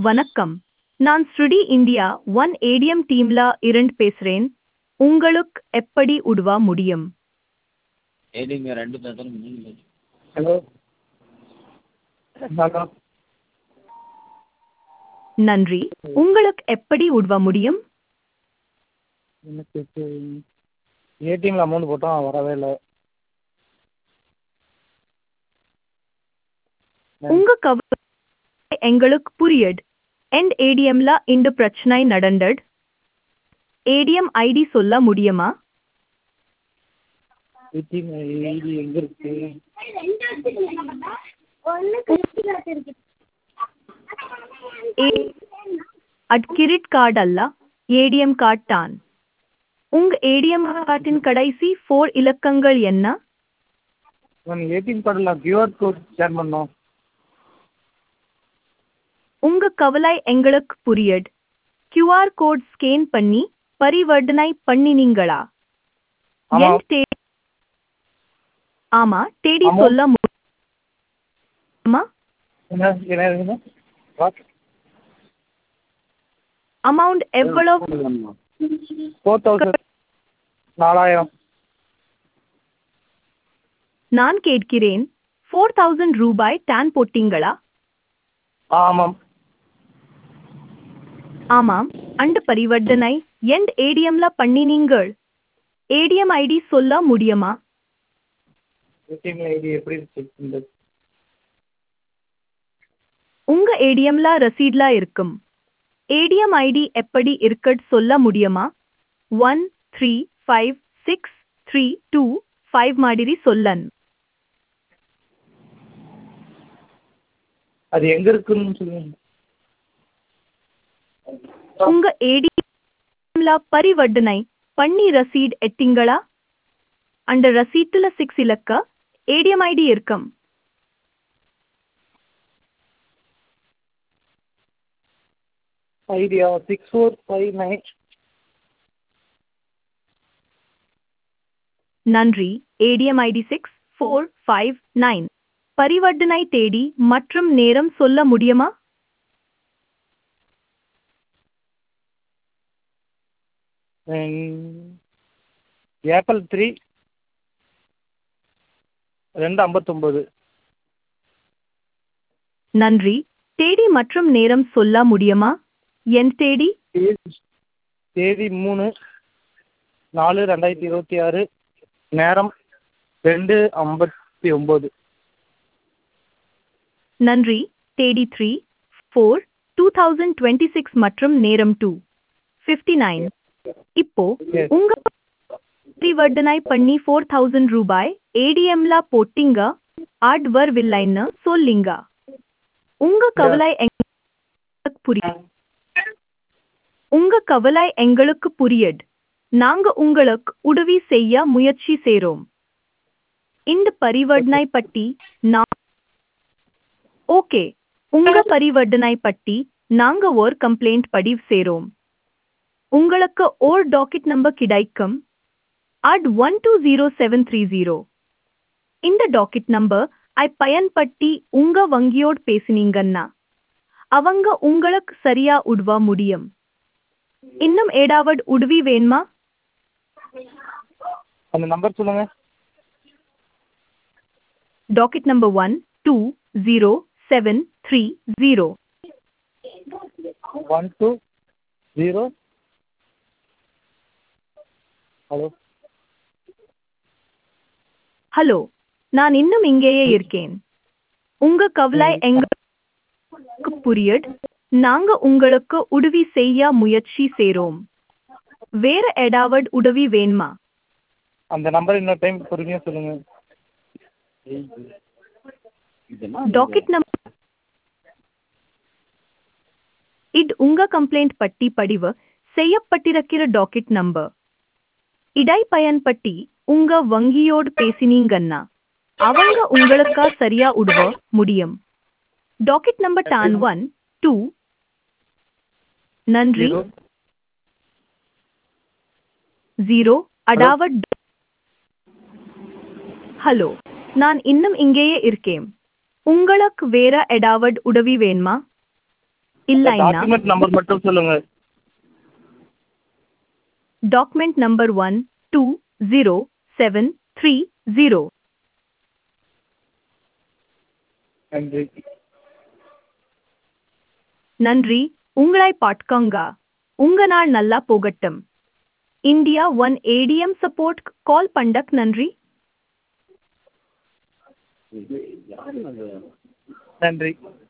வணக்கம் நான் ஸ்ருடி இந்தியா ஒன் ஏடிஎம் டீம்ல இருந்து பேசுறேன் உங்களுக்கு எப்படி உதவ முடியும் ஏடிஎம் ரெண்டு பேசுகிறேன் நீங்கள் ஹலோ ஹலோ நன்றி உங்களுக்கு எப்படி உதவ முடியும் எனக்கு இப்போ ஏடிஎம்மில் அமௌண்ட் போட்டோம் வரவே இல்லை உங்க கவலை எங்களுக்கு புரியுது எண்ட் ஏடிஎம்ல இந்த பிரச்சனை நடந்தது ஏடிஎம் ஐடி சொல்ல முடியுமா ஏடிஎம் ஐடி எங்கே இருக்கு அட் கிரெடிட் கார்டு அல்ல ஏடிஎம் கார்டு தான் உங்க ஏடிஎம் கார்டின் கடைசி ஃபோர் இலக்கங்கள் என்ன மேம் ஏடிஎம் கார்டில் கியூஆர் கோட் ஸ்கேன் பண்ணோம் உங்க கவலை எங்களுக்கு புரியுது கியூஆர் கோட் ஸ்கேன் பண்ணி பரிவர்த்தனை பண்ணினீங்களா ஆமாம் என் தேடி ஆமா தேடி ஆமாம். சொல்ல முடியுமா என்ன என்ன இருக்குங்க வாட் அமௌண்ட் எவ்வளவு ஃபோர் தௌசண்ட் நாலாயிரம் நான் கேட்கிறேன் ஃபோர் தௌசண்ட் ரூபாய் டான் போட்டீங்களா ஆமாம் ஆமாம் அந்த பரிவர்த்தனை எண்ட் ஏடிஎம்ல பண்ணினீங்கள் ஏடிஎம் ஐடி சொல்ல முடியுமா ஏடிஎம் ஐடி எப்படி செக் பண்ணுறது உங்க ஏடிஎம்ல ரசீட்ல இருக்கும் ஏடிஎம் ஐடி எப்படி இருக்குன்னு சொல்ல முடியுமா one three five six three two five மாதிரி சொல்லன் அது எங்கே இருக்குன்னு சொல்லுங்க உங்க ஏடிஎம்ல பரிவர்த்தனை பண்ணி ரசீட் எட்டிங்களா அந்த ரசீட்டுல சிக்ஸ் இலக்க ஏடிஎம் ஐடி இருக்கும் ஐடியா சிக்ஸ் ஃபோர் ஃபைவ் நைன் நன்றி ATM ID six four five nine பரிவர்த்தனை தேதி மற்றும் நேரம் சொல்ல முடியுமா ஏப்ரல் த்ரீ ரெண்டு ஐம்பத்தொம்போது நன்றி தேதி மற்றும் நேரம் சொல்ல முடியுமா என் தேதி தேதி தேதி மூணு நாலு ரெண்டாயிரத்தி இருபத்தி ஆறு நேரம் ரெண்டு ஐம்பத்தி ஒம்பது நன்றி தேதி three four two thousand twenty six மற்றும் நேரம் டூ ஃபிஃப்டி நைன் இப்போ Yes. உங்க பரிவர்த்தனை பண்ணி ஃபோர் தௌசண்ட் ரூபாய் ஏடிஎம்ல போட்டிங்க ஆட் வரவில்லைன்னு சொல்லிங்க உங்க கவலை எங்களுக்கு புரியுது உங்க கவலை எங்களுக்கு புரியுது நாங்க உங்களுக்கு உதவி செய்ய முயற்சி செய்றோம் இந்த பரிவர்த்தனை பற்றி நான் ஓகே உங்க பரிவர்த்தனை பற்றி நாங்க ஒரு கம்ப்ளைண்ட் பதிவு செய்றோம் உங்களுக்கு ஓர் டாக்கெட் நம்பர் கிடைக்கும் at one two zero seven three zero இந்த டாக்கெட் நம்பர் ஐ பயன்படுத்தி உங்க வங்கியோடு பேசினீங்கன்னா அவங்க உங்களுக்கு சரியா உதவ முடியும் இன்னும் ஏதாவது உதவி வேணுமா அந்த நம்பர் சொல்லுங்கள் docket number one two zero seven three zero one two zero hello hello நான் இன்னும் இங்கேயே இருக்கேன் உங்க கவலை எங்களுக்கு புரியுது நாங்க உங்களுக்கு உதவி செய்ய முயற்சி செய்றோம் வேற ஏதாவது உதவி வேணுமா அந்த நம்பர் இன்னொரு டைம் பொறுமையாக சொல்லுங்கள் இதெல்லாம் டாக்கெட் நம்பர் இது உங்க கம்ப்ளைண்ட் பட்டி படிவு செய்யப்பட்டிருக்கிற டாக்கெட் நம்பர் இடை பயன்படுத்தி உங்க வங்கியோடு பேசினீங்கன்னா அவங்க உங்களுக்கா சரியா உதவ முடியும் டாக்கெட் நம்பர் டான் ஒன் டூ நன்றி ஜீரோ ஜீரோ அடாவட் ஹலோ நான் இன்னும் இங்கேயே இருக்கேன் உங்களுக்கு வேற ஏதாவது உதவி வேணுமா இல்லைன்னா டாக்குமெண்ட் நம்பர் மட்டும் சொல்லுங்க document number one two zero seven three zero நன்றி நன்றி உங்களை பார்க்கங்க உங்க நாள் நல்லா போகட்டும் India one ATM support call பண்டக் நன்றி இது யாரு அது நன்றி